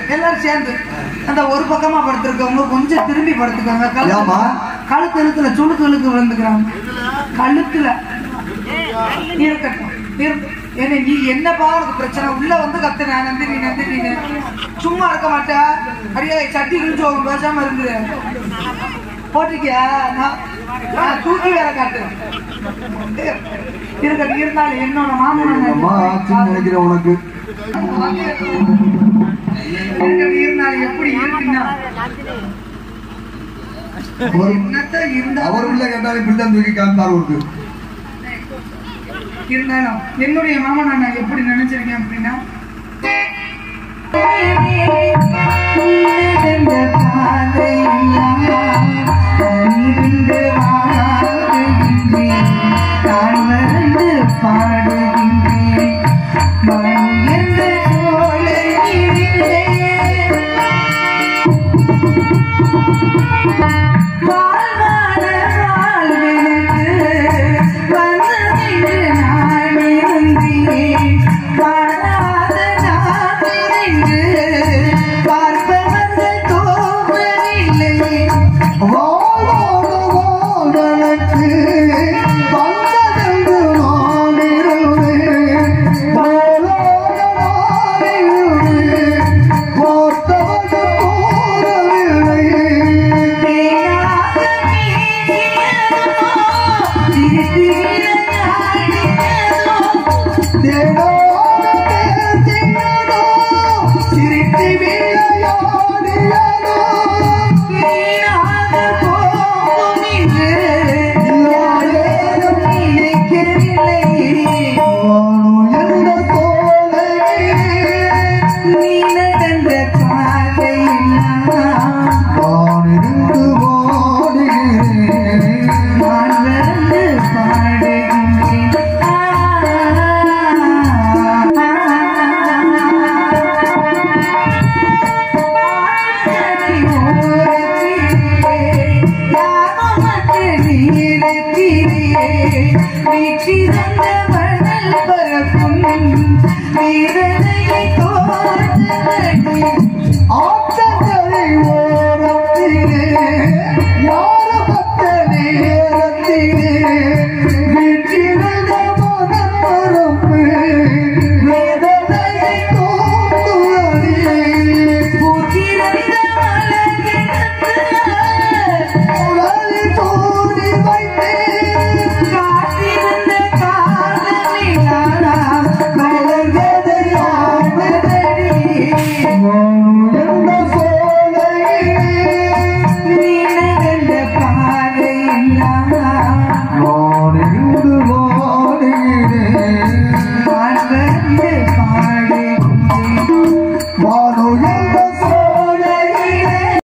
எல்லாரும் சேர்ந்து அந்த ஒரு பக்கமா படுத்திருக்கவங்க கொஞ்சம் திரும்பி படுத்துக்கோங்க ஏம்மா? கழுத்து கழுத்து இழுத்துல சுளுக்கு இழுக்கு விழுந்துக்கிறாங்க கழுத்துல இருக்கட்டும் இருக்கு. ஏன்னா நீ என்னப்பா உனக்கு பிரச்சனை உள்ள வந்து கத்துன நந்தினி நந்தினி சும்மா இருக்க மாட்டா அடியே சட்டி கிழிச்சு உன் பேசாம இருந்து போட்டிருக்கியா நான் நான் தூக்கி வேற காட்டுறேன் இருக்கட்டும் இருந்தாலும் என்னோட மாமன் அம்மா ஆச்சுன்னு நினைக்கிறேன் உனக்கு இருக்கட்டும் இருந்தாலும் எப்படி இருக்குன்னா அவர் என்னத்தான் இருந்தாலும் அவர் உள்ள கேட்டாலும் பிள்ளை தூக்கி காமித்தார் ஒரு இருந்தாலும் என்னுடைய மாமன் நான் எப்படி நினைச்சிருக்கேன் அப்படின்னா பாடுகின்றேன்